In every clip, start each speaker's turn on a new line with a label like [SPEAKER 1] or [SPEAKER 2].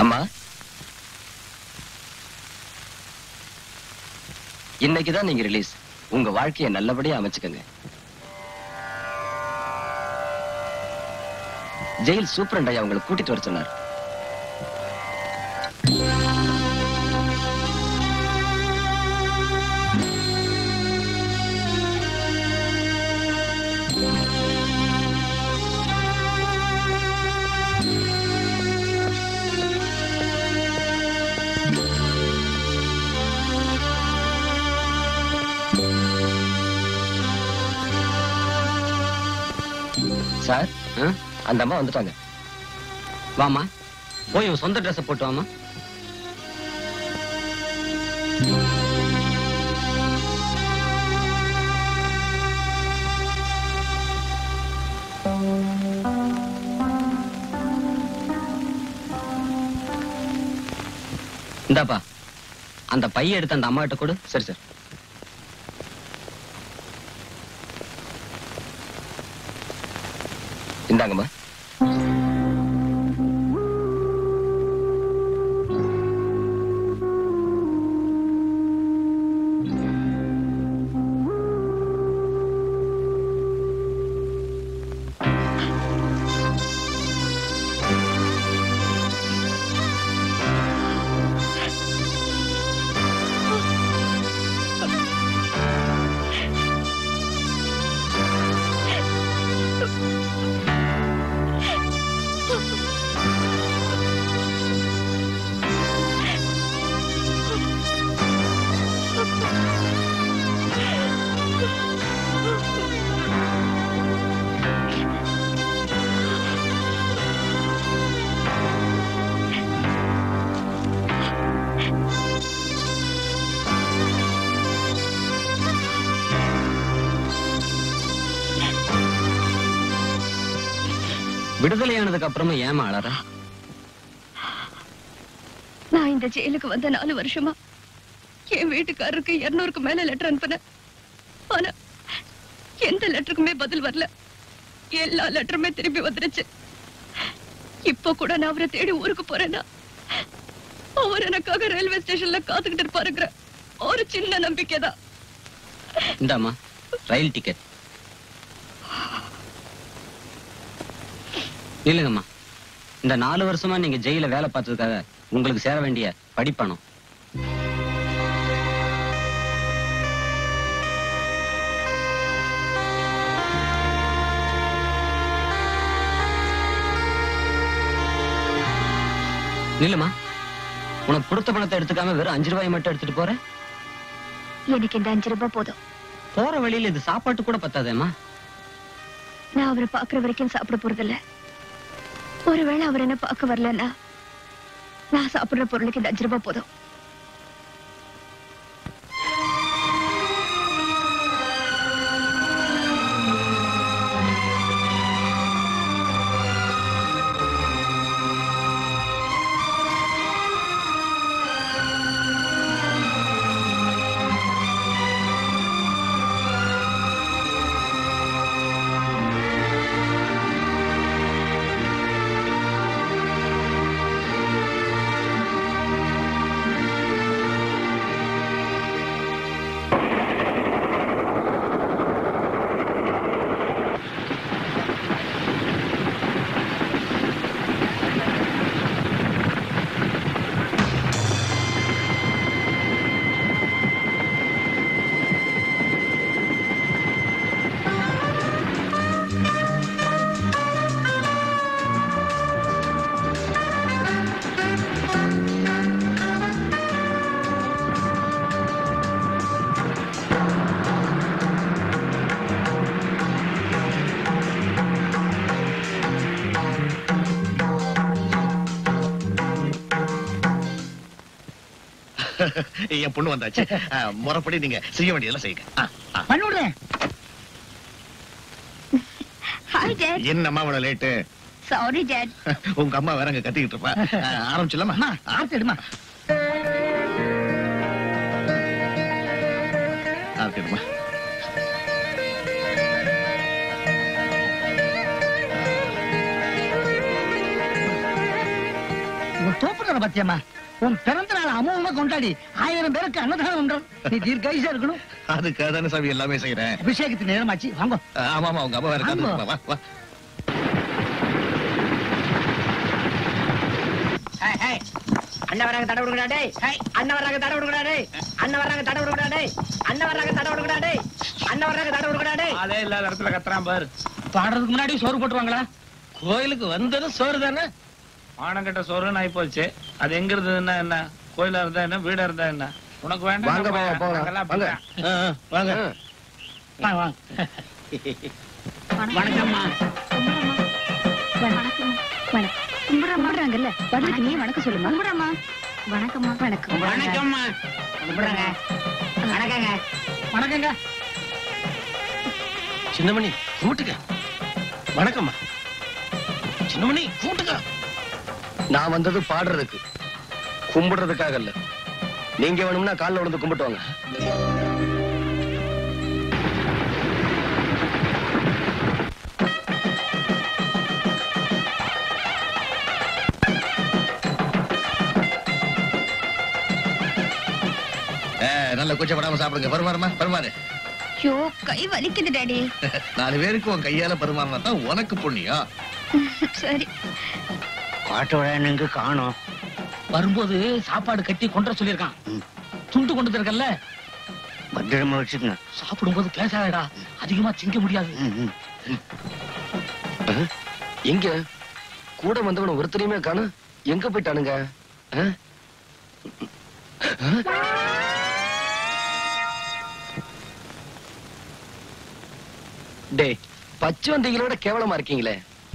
[SPEAKER 1] அம்மா இன்னைக்கு தான் நீங்க ரிலீஸ் உங்க வாழ்க்கையை நல்லபடியா அமைச்சுக்கங்க ஜெயில் சூப்பரண்ட் ஐயா உங்களை கூட்டிட்டு வர சொன்னார் சார்
[SPEAKER 2] ஆ?
[SPEAKER 1] அந்த அம்மா வந்துட்டாங்க
[SPEAKER 2] வாமா போய் உன் சொந்த ட்ரெஸ் போட்டு வாமா இந்தாப்பா அந்த பைய எடுத்து அந்த அம்மா கிட்ட கொடு
[SPEAKER 1] சரி சார் இந்தாங்கம்மா
[SPEAKER 2] விடுதலையானதுக்கு அப்புறமா ஏமா அழற
[SPEAKER 3] நான் இந்த ஜெயிலுக்கு வந்த நாலு வருஷமா என் வீட்டுக்காரருக்கு இருநூறுக்கு மேல லெட்டர் அனுப்புனேன் ஆனா எந்த லெட்டருக்குமே பதில் வரல எல்லா லெட்டருமே திரும்பி வந்துருச்சு இப்போ கூட நான் அவரை தேடி ஊருக்கு போறேன்னா அவர் எனக்காக ரயில்வே ஸ்டேஷன்ல காத்துக்கிட்டு இருப்பாருங்கிற ஒரு சின்ன நம்பிக்கைதான்
[SPEAKER 2] இந்தாம்மா ரயில் டிக்கெட் இல்லைங்கம்மா இந்த நாலு வருஷமா நீங்க ஜெயில வேலை பார்த்ததுக்காக உங்களுக்கு சேர வேண்டிய படிப்பணம் நில்லுமா உனக்கு கொடுத்த பணத்தை எடுத்துக்காம வெறும் அஞ்சு ரூபாய் மட்டும் எடுத்துட்டு போற
[SPEAKER 3] எனக்கு இந்த அஞ்சு ரூபாய் போதும்
[SPEAKER 2] போற வழியில இது சாப்பாட்டு கூட பத்தாதேம்மா
[SPEAKER 3] நான் அவரை பாக்குற வரைக்கும் சாப்பிட போறதில்ல ஒருவேளை அவர் என்ன பார்க்க வரலன்னா நான் சாப்பிடுற பொருளுக்கு இந்த அஞ்சு ரூபாய் போதும்
[SPEAKER 4] என் பொண்ணு வந்தாச்சு அஹ், முறைப்படி நீங்க செய்ய வேண்டியதெல்லாம் செய்யுங்க ஆ, ஆ.
[SPEAKER 5] பண்ணிவிடுறேன்
[SPEAKER 3] ஹாய் டேட்
[SPEAKER 4] என்னம்மா இவ்வளவு லேட்டு
[SPEAKER 3] சாரி டேட்
[SPEAKER 4] உங்க அம்மா வேற அங்க கத்திக்கிட்டு இருப்பா அஹ், ஆரம்பிச்சிடலாமா
[SPEAKER 5] அம்மா ஆர்த்தி எடுமா
[SPEAKER 4] ஆரம்பிச்சிடுமா
[SPEAKER 5] உங்க தோப்புல சொல்றத பத்தியம்மா உன் பிறந்த நாள் அமோகமா கொண்டாடி ஆயிரம் பேருக்கு அன்னதானம் பண்றோம் நீ தீர்க்காயுசா இருக்கணும்
[SPEAKER 4] அதுக்காக தானே சாமி எல்லாமே செய்யறேன்
[SPEAKER 5] அபிஷேகத்துக்கு நேரமாச்சு வாங்க
[SPEAKER 4] ஆமா ஆமா உங்க அம்மா வேற
[SPEAKER 5] ஆமா.
[SPEAKER 4] காத்துட்டு வா, வா
[SPEAKER 6] அண்ணன் வராங்க தட விடுங்கடா டேய் அண்ணன் வராங்க தட விடுங்கடா டேய் அண்ணன் வராங்க தட விடுங்கடா டேய் அண்ணன் வராங்க தட விடுங்கடா டேய் அண்ணன் வராங்க தட விடுங்கடா டேய்
[SPEAKER 7] அதே இல்லாத இடத்துல கத்துறான் பாரு
[SPEAKER 2] பாடுறதுக்கு முன்னாடி சோறு போட்டுருவாங்களா
[SPEAKER 7] கோயிலுக்கு வந்ததும் சோறு தானே மானங்கட்ட சோறுன்னு ஆயி போச்சு அது எங்க இருந்ததுன்னா என்ன கோயிலா இருந்தா என்ன வீடா இருந்தா என்ன உனக்கு வேண்டாம்
[SPEAKER 1] வாங்க,
[SPEAKER 7] நம்ம
[SPEAKER 1] வாங்க, போகலாம்.
[SPEAKER 7] நாங்கெல்லாம்
[SPEAKER 1] வாங்க.
[SPEAKER 7] அப்படிதான்.
[SPEAKER 4] வாங்க
[SPEAKER 5] வாங்க வாங்க
[SPEAKER 6] வணக்கம்மா
[SPEAKER 3] கும்பிடுறாங்கல்ல பதிலுக்கு நீ வணக்கம் சொல்லுமா கும்பிடுறமா வணக்கம்மா வணக்கம்
[SPEAKER 6] வணக்கம்மா கும்பிடுறாங்க வணக்கங்க
[SPEAKER 5] வணக்கங்க
[SPEAKER 7] சின்னமணி கூட்டுக்க வணக்கம்மா சின்னமணி கூட்டுக்க
[SPEAKER 1] நான் வந்தது பாடுறதுக்கு கும்பிடுறதுக்காக இல்ல நீங்க வேணும்னா கால்ல விழுந்து கும்பிட்டு வாங்க
[SPEAKER 4] ஏ, நல்ல கூச்சப்படாம சாப்பிடுங்க பருமாறுமா பருமாறு
[SPEAKER 3] ஐயோ கை வலிக்குது டாடி
[SPEAKER 4] நாலு பேருக்கு உன் கையால பருமாறினா தான் உனக்கு புண்ணியம்
[SPEAKER 3] சரி
[SPEAKER 6] பாட்டு விழானுங்க காணோம்
[SPEAKER 2] வரும்போது சாப்பாடு கட்டி கொண்டு வர சொல்லியிருக்கான் துண்டு கொண்டு இருக்கல்ல
[SPEAKER 6] பத்திரமா வச்சுக்கங்க
[SPEAKER 2] சாப்பிடும்போது பேசாதடா அதிகமா திங்க முடியாது
[SPEAKER 1] எங்க கூட வந்தவன ஒருத்தரையுமே காணும் எங்க போயிட்டானுங்க ஆ? டேய் பச்சை வந்தீங்களோட கேவலமா இருக்கீங்களே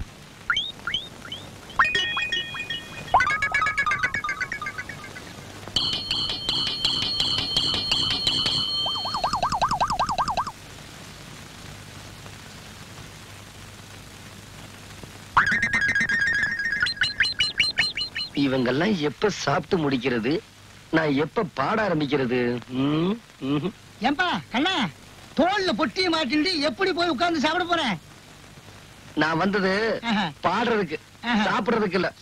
[SPEAKER 1] இவங்கெல்லாம் எப்ப சாப்பிட்டு முடிக்கிறது நான் எப்ப பாட ஆரம்பிக்கிறது ம், ம்ஹும்.
[SPEAKER 5] ஏன்பா கண்ணா தோல்ல பொட்டியை மாட்டிட்டு எப்படி போய் உட்கார்ந்து சாப்பிட போறேன்
[SPEAKER 1] நான் வந்தது
[SPEAKER 5] ஆஹா.
[SPEAKER 1] பாடுறதுக்கு
[SPEAKER 5] ஆஹா.
[SPEAKER 1] சாப்பிடுறதுக்கு இல்ல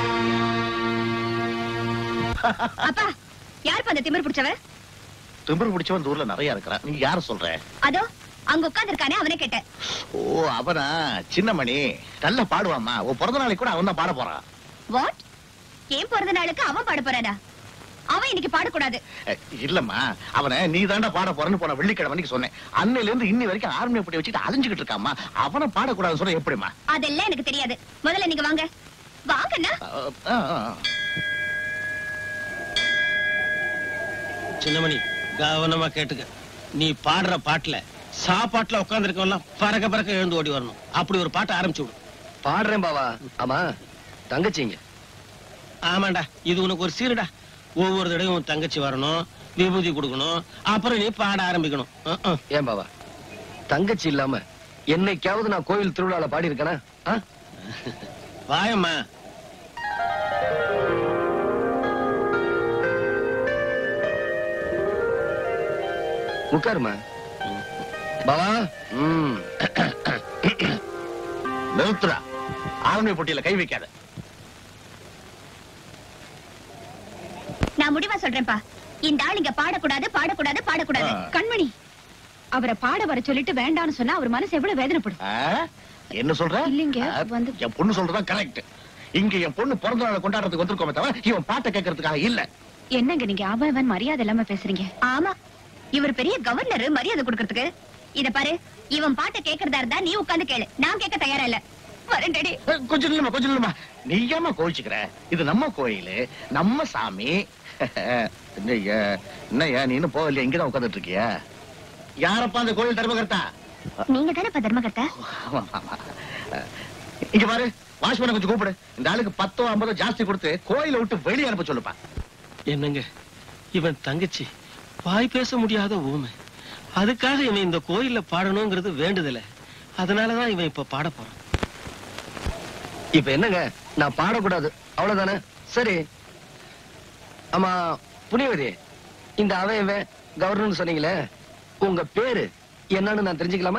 [SPEAKER 3] அப்பா யாருப்பா அந்த திமிர் பிடிச்சவ
[SPEAKER 4] திமிரு பிடிச்சவன் இந்த ஊர்ல நிறைய இருக்கிறான் நீ யார சொல்ற
[SPEAKER 3] அதோ அங்க உட்கார்ந்திருக்கானே அவனை கேட்டேன்
[SPEAKER 4] ஓ அவனா சின்னமணி நல்லா பாடுவாம்மா உன் பிறந்த நாளைக்கு கூட அவன் தான் பாட போறான்
[SPEAKER 3] வாட் ஏன் பிறந்த நாளுக்கு அவன் பாட போறானா அவன் இன்னைக்கு பாடக்கூடாது
[SPEAKER 4] அஹ், இல்லம்மா அவனை நீ தாண்டா பாட போறேன்னு போன வெள்ளிக்கிழமை அன்னைக்கு சொன்னேன் அன்னையில இருந்து இன்னி வரைக்கும் ஆர்மியை போட்டி வச்சுட்டு அலைஞ்சுக்கிட்டு இருக்காம்மா அவனை பாடக்கூடாதுன்னு சொல்ல எப்படிம்மா
[SPEAKER 3] அதெல்லாம் எனக்கு தெரியாது முதல்ல நீங்க வாங்க வாங்கண்ணா
[SPEAKER 4] அஹ், அஹ், அஹ்.
[SPEAKER 7] சின்னமணி கவனமா கேட்டுக்க நீ பாடுற பாட்டுல சாப்பாட்டுல உட்காந்துருக்கவெல்லாம் பறக்க பறக்க எழுந்து ஓடி வரணும் அப்படி ஒரு பாட்டை ஆரம்பிச்சு விடு
[SPEAKER 1] பாடுறேன் பாவா ஆமா தங்கச்சிங்க
[SPEAKER 7] ஆமாண்டா இது உனக்கு ஒரு சீருடா ஒவ்வொரு தடவையும் உன் தங்கச்சி வரணும் விபூதி கொடுக்கணும் அப்புறம் நீ பாட ஆரம்பிக்கணும் அஹ், அஹ்.
[SPEAKER 1] ஏன் பாவா தங்கச்சி இல்லாம என்னைக்காவது நான் கோயில் திருவிழால பாடி இருக்கேனா
[SPEAKER 7] வாயம்மா
[SPEAKER 1] உட்காருமா பாவா ம்
[SPEAKER 4] நிறுத்துறா ஆர்மி போட்டியில கை வைக்காத
[SPEAKER 3] நான் முடிவா சொல்றேன்ப்பா இந்த ஆள் இங்க பாடக்கூடாது பாடக்கூடாது பாடக்கூடாது
[SPEAKER 4] ஆ.
[SPEAKER 3] கண்மணி அவரை பாட வர சொல்லிட்டு வேண்டாம்னு சொன்னா அவர் மனசு எவ்வளவு வேதனைப்படும்
[SPEAKER 4] ஆ? என்ன சொல்ற
[SPEAKER 3] இல்லைங்க,
[SPEAKER 4] ஆ,
[SPEAKER 3] வந்து-
[SPEAKER 4] என் பொண்ணு சொல்றதுதான் கரெக்ட் இங்க என் பொண்ணு பிறந்த நாளை கொண்டாடுறதுக்கு வந்திருக்கோமே தவிர இவன் பாட்டை கேட்கறதுக்காக இல்ல
[SPEAKER 3] என்னங்க நீங்க அவன் மரியாதை இல்லாம பேசுறீங்க ஆமா இவர் பெரிய கவர்னர் மரியாதை கொடுக்கறதுக்கு இத பாரு இவன் பாட்டை கேக்குறதா இருந்தா நீ உட்கார்ந்து கேளு நான் கேட்க தயாரா இல்ல வரேன்டடி
[SPEAKER 4] ஏ, கொஞ்சம் இல்லம்மா கொஞ்சம் இல்லம்மா நீ ஏமா கோவிச்சுக்கிற இது நம்ம கோயிலு நம்ம சாமி என்னய்யா என்னய்யா நீ இன்னும் போகலையா இங்கதான் உட்கார்ந்துட்டு இருக்கியா யாரப்பா அந்த கோயில் தர்மகர்த்தா
[SPEAKER 3] நீங்க தானே இப்ப தர்மகர்த்தா
[SPEAKER 4] ஆமா, ஆமா. இங்க பாரு வாஷ்மேனை கொஞ்சம் கூப்பிடு இந்த ஆளுக்கு பத்தோ ஐம்பதோ ஜாஸ்தி கொடுத்து கோயிலை விட்டு வெளியே அனுப்ப சொல்லுப்பா
[SPEAKER 7] என்னங்க இவன் தங்கச்சி வாய் பேச முடியாத ஊமை அதுக்காக இவன் இந்த கோயில்ல பாடணுங்கிறது வேண்டுதல அதனாலதான் இவன் இப்ப பாட போறான்
[SPEAKER 1] இப்ப என்னங்க நான் பாடக்கூடாது அவ்வளவுதானே சரி ஆமா புனிவதி இந்த அவன் இவன் கவர்னர்னு சொன்னீங்களே உங்க பேரு என்னன்னு நான் தெரிஞ்சுக்கலாமா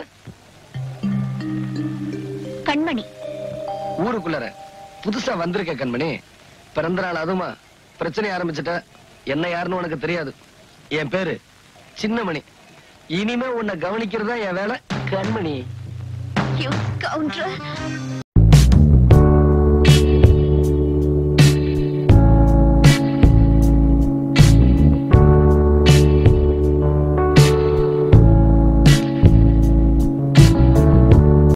[SPEAKER 3] கண்மணி
[SPEAKER 1] ஊருக்குள்ளார புதுசா வந்திருக்க கண்மணி பிறந்த நாள் அதுமா பிரச்சனை ஆரம்பிச்சிட்ட என்ன யாருன்னு உனக்கு தெரியாது என் பேரு சின்னமணி இனிமே உன்னை கவனிக்கிறதா என் வேலை கண்மணி
[SPEAKER 3] You scoundrel!